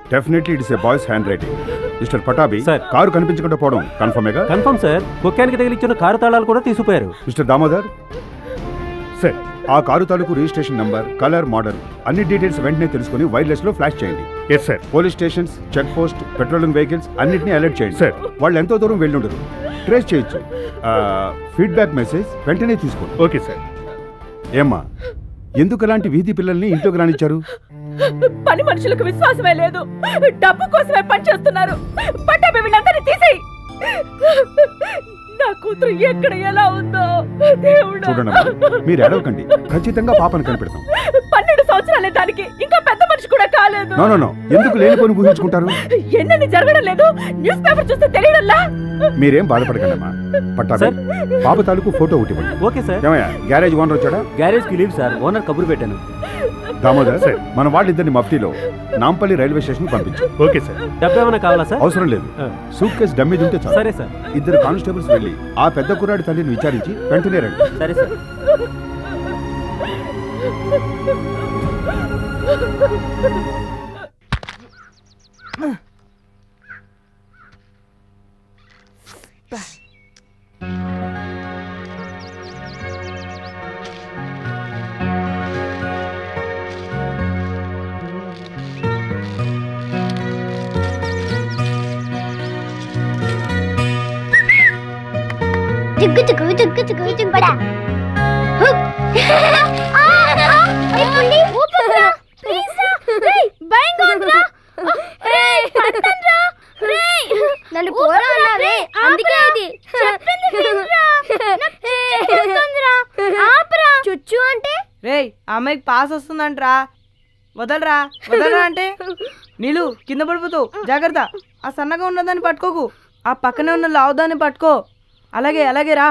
Definitely it's a boy's handwriting mister Pattabhi sir. Car కనిపించకుండా పోవడం కన్ఫర్మేగా కన్ఫర్మ్ సార్ కుక్కానికి తగిలిచ్చిన కారు తాళాలు కూడా తీసుకుపోయారు మిస్టర్ దామోదర్ సార్ ఆ కారు తాలూకు రిజిస్ట్రేషన్ నంబర్ కలర్ మోడల్ అన్ని డీటెయిల్స్ వెంటనే తెలుసుకుని వైర్లెస్ లో ఫ్లాష్ చేయండి yes sir police stations check post patrolling vehicles అన్నిటిని అలర్ట్ చేయండి సార్. వాళ్ళు ఎంతో దూరం వెళ్ళుండరు ట్రేస్ చేయొచ్చు ఫీడ్బ్యాక్ మెసేజ్ వెంటనే తీసుకోండి ఓకే సార్ ఏమ్మా ఎందుకు అలాంటి వీధి పిల్లల్ని ఇంట్లోకి రానిచ్చారు పని మనుషులకు విశ్వాసమే లేదు డబ్బు కోసమే పని చేస్తున్నారు పట్టాభి వీళ్ళందరినీ తీసేయి నా కూతురు ఎక్కడ ఎలా ఉందో దేవుడా చూడండమ్మా మీరు ఏడవకండి ఖచ్చితంగా పాపను కనిపెడతాం పన్నెండు సంవత్సరాలే దానికి ఇంకా పెద్ద మనిషి కూడా కాలేదు నో నో నో ఎందుకు లేని పని ఊహించుకుంటారు ఎన్నెన్ని జరగడం లేదు న్యూస్ పేపర్ చూస్తే తెలియడంలా మీరేం బాధపడకండి అమ్మా పట్టాభి సార్. పాప తాలూకు ఫోటో ఒకటి ఇవ్వండి ఓకే సార్ ఏమయ్యా గ్యారేజ్ ఓనర్ వచ్చాడా గ్యారేజ్ కి లీవ్ సార్ ఓనర్ కబురు పెట్టాను దామోదర్ మన వాళ్ళిద్దరిని మఫ్టీలో నాంపల్లి రైల్వే స్టేషన్ పంపించు ఓకే సార్ డబ్బు ఏమైనా కావాలా సార్ అవసరం లేదు ఆ. సూట్ కేసు డమ్మేజ్ ఉంటే చాలు సరే సార్ ఇద్దరు కానిస్టేబుల్స్ వెళ్ళి ఆ పెద్ద కుర్రాడి తల్లిని విచారించి వెంటనే రండి సరే సార్ తుక్కు తుక్కు తుక్కు తుక్కు తుక్కు పడా హుప్. ఆ, ఆ, ఏ పుల్లి, ఊపురా. ప్లీజ్ రా. రేయ్, భయంగా ఉందిరా. రేయ్, పడతానురా. రేయ్, నన్ను పోరా అన్నావే అందుకే ఇది చెప్పింది వినరా. నాకు చుచ్చు వస్తుందిరా. ఆపురా. చుచ్చు అంటే రేయ్ ఆ అమ్మాయికి పాస్ వస్తుందంట్రా వదలరా వదలరా అంటే నీళ్ళు కింద పడిపోతావు జాగ్రత్త ఆ సన్నగా ఉన్నదాన్ని పట్టుకోకు ఆ పక్కనే ఉన్న లావుదాన్ని పట్టుకో అలాగే అలాగే రా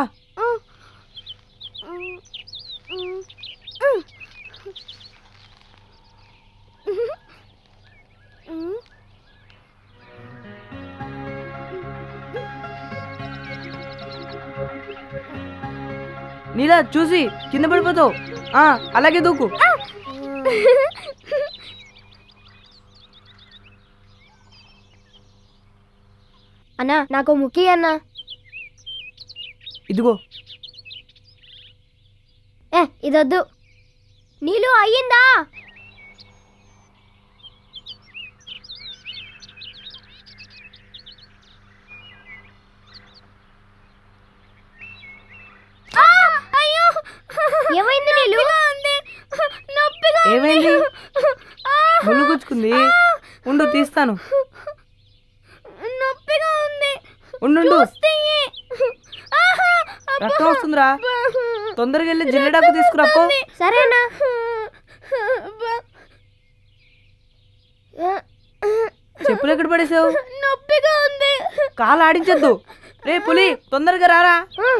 నీలా చూసి కింద పడిపోతావు ఆ, అలాగే దూకు అన్నా నాకు ముఖ్య అన్నా ఇదిగో ఏ ఇదొద్దు నీళ్ళు అయ్యిందా ఆ, అయ్యో ఏమైంది నీళ్ళు నొప్పిగా ఉంది. ఏమైంది? ఆ, ముళ్ళు గుచ్చుకుంది ఉండు తీస్తాను నొప్పిగా ఉంది ఉండు ఉండు. చూస్తేయే. ఆహా, అబ్బా. రక్తం వస్తుందిరా తొందరగా వెళ్ళి జిల్లెడాకు తీసుకురాపో సరేనా చెప్పులు ఎక్కడ పడేసావు నొప్పిగా ఉంది కాలు ఆడించొద్దు రే పులి తొందరగా రారా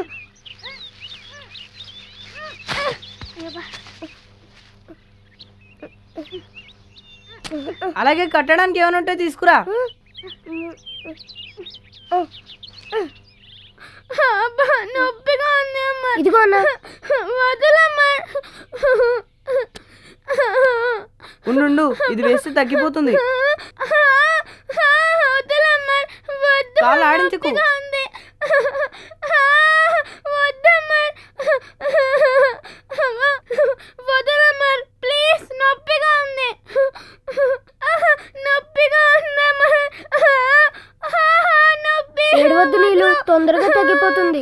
అలాగే కట్టడానికి ఏమైనా ఉంటే తీసుకురా అబ్బా, నొప్పిగా ఉంది అమ్మా ఇదిగో అన్న వదలమ్మా ఉండు ఉండు. ఇది వేస్తే తగ్గిపోతుంది వదలమ్మా వద్దు కాలు ఆడించకు. నొప్పిగా ఉంది వద్దమ్మా వదలమ్మా ప్లీజ్ నొప్పిగా ఉంది నొప్పిగా ఉందమ్మా నొప్పి ఏడవద్దు నీళ్ళు తొందరగా తగ్గిపోతుంది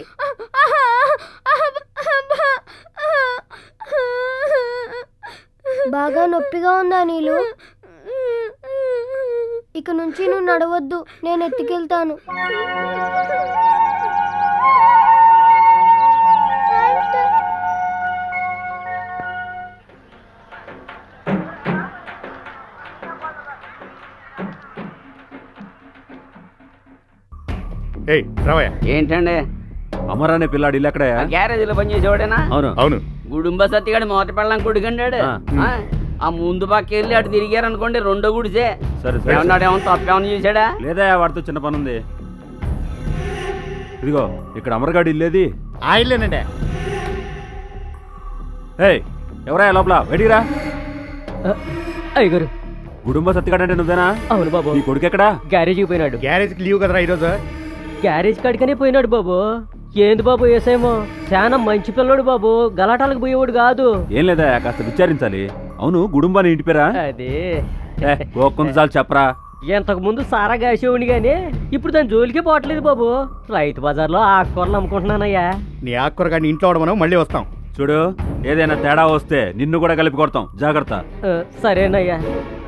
బాగా నొప్పిగా ఉందా నీళ్ళు ఇక నుంచి నువ్వు నడవద్దు నేను ఎత్తుకెళ్తాను ఏయ్ రావయ్య ఏంటండి అమరానే పిల్లాడు ఇల్లు ఎక్కడయా గ్యారేజీలో పనిచేసేవాడేనా అవును అవును గుడుంబ సత్తిగాడు మొదటి పెళ్ళం కొడుకండాడు ఆ. ఆ, ఆ ముందు పక్క వెళ్ళి అటు తిరిగారనుకోండి రెండో గుడిసే సరే సరే ఏమన్నాడు ఏమన్నా తప్పేమన్నా చూసాడా లేదా వాడితో చిన్న పని ఉంది ఇదిగో ఇక్కడ అమరగాడు ఇల్లేది ఆ ఇల్లేనండి ఏయ్ ఎవరా లోపల వెడిరా అయ్యగారు కుటుంబ సత్తిగాడంటే నువ్వేనా అవును బాబు నీ కొడుకు ఎక్కడా గ్యారేజీకి పోయినాడు గ్యారేజ్కి లీవ్ కదరా ఈరోజు గ్యారేజ్ కాడికనే పోయినాడు బాబు ఏంది బాబు ఏసేమో చాలా మంచి పిల్లడు బాబు గలాటాలకు పోయేవాడు కాదు ఏం లేదా కాస్త విచారించాలి అవును గుడుంబాని ఇంటి పేరా అది ఏ, ఒక్కొంత చాలు చెప్పరా ఇంతకు ముందు సారా కాసేవాడిని కానీ ఇప్పుడు దాని జోలికే పోవట్లేదు బాబు రైతు బజార్లో ఆకుకూరలు అమ్ముకుంటున్నానయ్యా నీ ఆకుకూర కానీ ఇంట్లో ఉండమను మళ్ళీ వస్తాం చూడు ఏదైనా తేడా వస్తే నిన్ను కూడా కలిపి కొడతాం జాగ్రత్త ఆ, సరేనయ్యా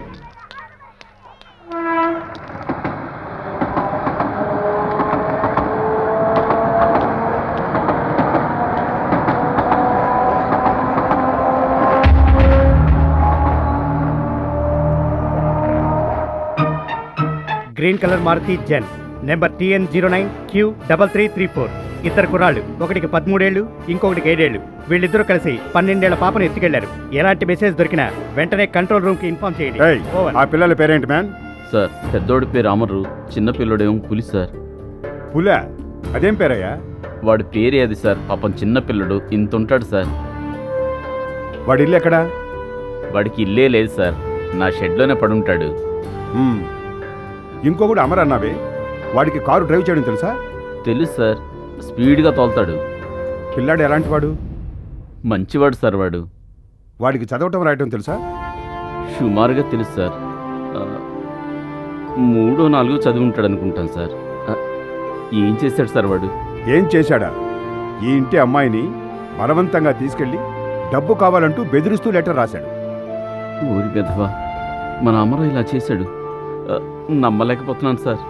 green colour Maruti Zen number TN zero nine Q double three three four ఇద్దరు కుర్రాళ్ళు ఒకటికి పదమూడేళ్లు ఇంకొకటికి ఏడేళ్లు వీళ్ళిద్దరూ కలిసి పన్నెండేళ్ల పాపను ఎత్తుకెళ్లారు ఎలాంటి మెసేజ్ దొరికినా వెంటనే కంట్రోల్ రూమ్ కి ఇన్ఫార్మ్ చేయండి ఏయ్ ఓవర్. ఆ పిల్లల పేరేంటి మ్యాన్ సార్ పెద్దోడి పేరు అమరు చిన్న పిల్లోడేమో పులి సార్ పుల అదేం పేరయ్యా వాడి పేరే అది సార్ పాపం చిన్న పిల్లడు ఇంత ఉంటాడు సార్ వాడి ఇల్లు ఎక్కడా వాడికి ఇల్లే లేదు సార్ నా షెడ్లోనే పడుంటాడు మ్మ్. ఇంకొకడు అమర్ అన్నావే వాడికి కారు డ్రైవ్ చేయడం తెలుసా తెలుసు సార్ స్పీడ్గా తోలుతాడు పిల్లాడు ఎలాంటి వాడు మంచివాడు సార్ వాడు వాడికి చదవటం రాయటం తెలుసా సుమారుగా తెలుసు సార్ ఆ, మూడో నాలుగో చదివి ఉంటాడు అనుకుంటాను సార్ ఆ, ఏం చేశాడు సార్ వాడు ఏం చేశాడా ఈ ఇంటి అమ్మాయిని బలవంతంగా తీసుకెళ్లి డబ్బు కావాలంటూ బెదిరిస్తూ లెటర్ రాశాడు ఊరి పెదవా మన అమర ఇలా చేశాడు ఆ, నమ్మలేకపోతున్నాను సార్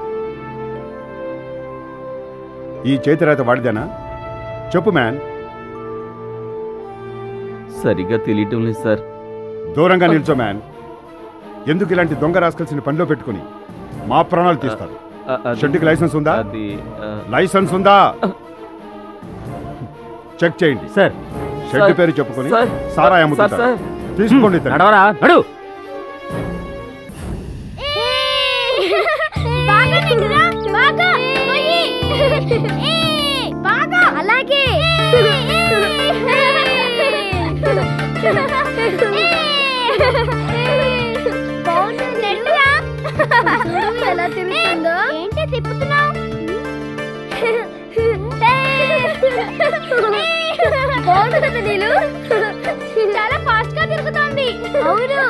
ఈ చేతిరాత వాడిదేనా చెప్పు మ్యాన్ సరిగ్గా తెలియటం లేదు సార్ దూరంగా నిల్చో మ్యాన్ ఎందుకు ఇలాంటి దొంగ రాసుకల్సిన పనిలో పెట్టుకుని మా ప్రాణాలు తీస్తారు ఆ, అది- షెడ్కి లైసెన్స్ ఉందా అది ఆ, లైసెన్స్ ఉందా చెక్ చేయండి సార్ షెడ్ సార్, పేరు చెప్పుకొని సార్, సారా సార్, అమ్ముతుంటారు సార్. తీసుకోండి ఇతన్ని. నడవరా నడు బాగా నిండురా బాగా పోయి ఏ బాగా అలాగే బాగుంటుంది నెట్టురా చూడు ఎలా తిరుగుతుందో ఏంటి తిప్పుతున్నావు బాగుంది కదా నీళ్ళు చాలా ఫాస్ట్ గా తిరుగుతోంది అవును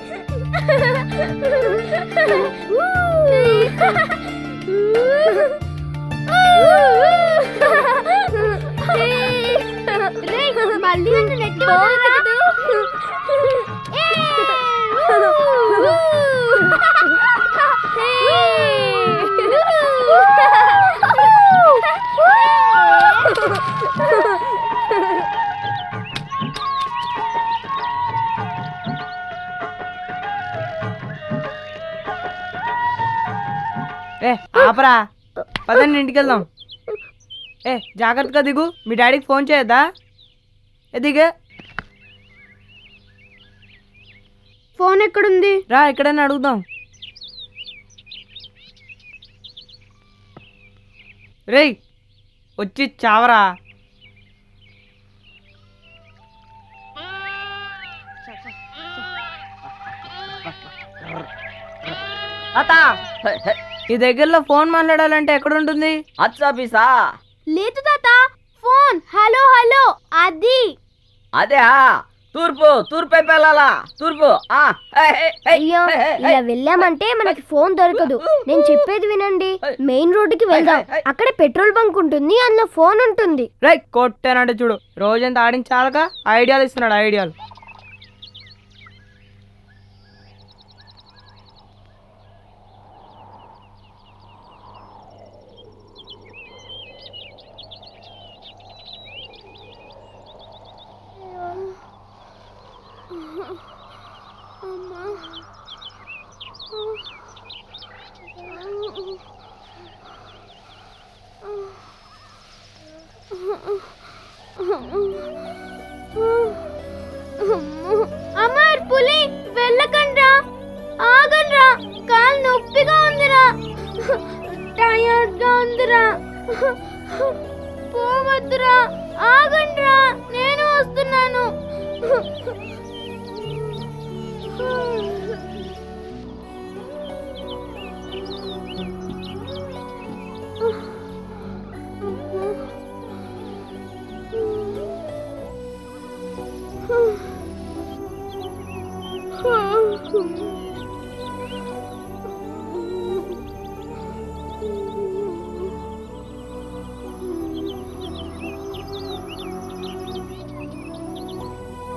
మళ్ళీ నన్ను నెట్టి వదలకూడదు. ఏ ఆపరా పదండి ఇంటికి వెళ్దాం ఏ జాగ్రత్తగా దిగు మీ డాడీకి ఫోన్ చేయొద్దా ఏ దిగే ఫోన్ ఎక్కడుంది రా ఎక్కడైనా అడుగుదాం రేయ్ వచ్చి చావరా అత్త ఈ దగ్గరలో ఫోన్ మాట్లాడాలంటే ఎక్కడ ఉంటుంది అచ్చాపీసా లేదు తాత ఫోన్ హలో హలో అది అదే తూర్పు తూర్పు వైపు వెళ్ళాలా తూర్పు ఆ, ఏ, ఏ, ఏ, అయ్యో ఏ, ఏ, ఇలా వెళ్ళామంటే మనకి ఫోన్ దొరకదు నేను చెప్పేది వినండి మెయిన్ రోడ్డుకి వెళ్దాం అక్కడే పెట్రోల్ బంక్ ఉంటుంది అందులో ఫోన్ ఉంటుంది రై కొట్టానంటే చూడు రోజంతా ఆడించాలక ఐడియాలు ఇస్తున్నాడు ఐడియాలు అమర్ పులి వెళ్ళకండ్రా ఆగండ్రా కాలు నొప్పిగా ఉందిరా టయర్డ్ గా ఉందిరా పోవద్దురా ఆగండ్రా నేను వస్తున్నాను ఆ